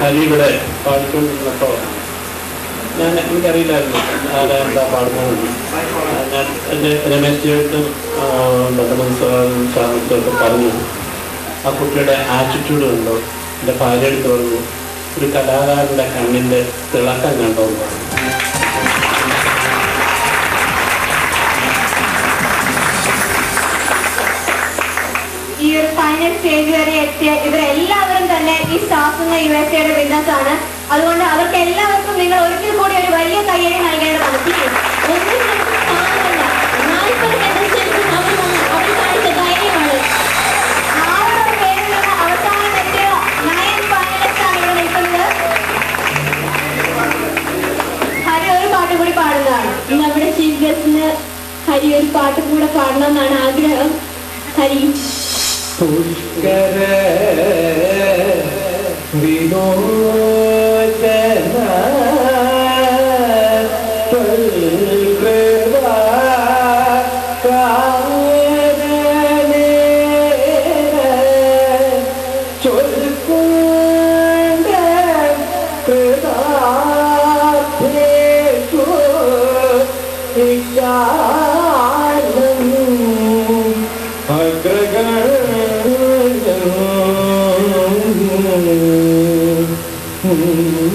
ഹരി ഇവിടെ പാടിക്കൊണ്ടിരുന്നപ്പോൾ ഞാൻ എനിക്കറിയില്ലായിരുന്നു ആരാ എന്താ പാടുന്നതെന്ന് ആ, ഞാൻ എൻ്റെ രമേശ് ചേട്ടും ബന്ധമൻ സാറിനൊക്കെ പറഞ്ഞു ആ കുട്ടിയുടെ ആറ്റിറ്റ്യൂഡ് കണ്ടോ എൻ്റെ ഭാര്യ എടുത്ത് പറഞ്ഞു ഒരു കലാകാരൻ്റെ കണ്ണിൻ്റെ തിളക്കം കണ്ടോ എന്ന് പറഞ്ഞു ഈ ഒരു ഫൈനൽ സ്റ്റേജ് വരെ എത്തിയ ഇവരെല്ലാവരും തന്നെ ഈ സ്റ്റാഫ് എന്ന യു എസ് എയുടെ ബിസിനസ് ആണ് അതുകൊണ്ട് അവർക്ക് എല്ലാവർക്കും നിങ്ങൾ ഒരിക്കൽ കൂടി ഒരു വലിയ കയ്യടി നൽകേണ്ടതാണ് Please. ഒന്നും നമുക്ക് കാണുന്നില്ല നാൽപ്പത് കണ്ടസ്റ്റൻസും അവർ വന്ന് അവർ കാണിച്ച ധൈര്യമാണ് ആറ് പേരിൽ നിന്ന് അവസാനം എത്തിയ നയൻ ഫൈനലിസ്റ്റ് ആണ് ഇവിടെ നിൽക്കുന്നത് ഹരി ഒരു പാട്ട് കൂടി പാടുന്നതാണ് നമ്മുടെ ചീഫ് ഗസ്റ്റിന് ഹരി ഒരു പാട്ടും കൂടെ പാടണമെന്നാണ് ആഗ്രഹം ഹരി പുഷ്കര വിമോചന പൽകൃപ കാരണേ ചൊൽക്കുണ്ട കൃതാർത്ഥേഷു ഇക്കാലം അഗ്രഗണ്യം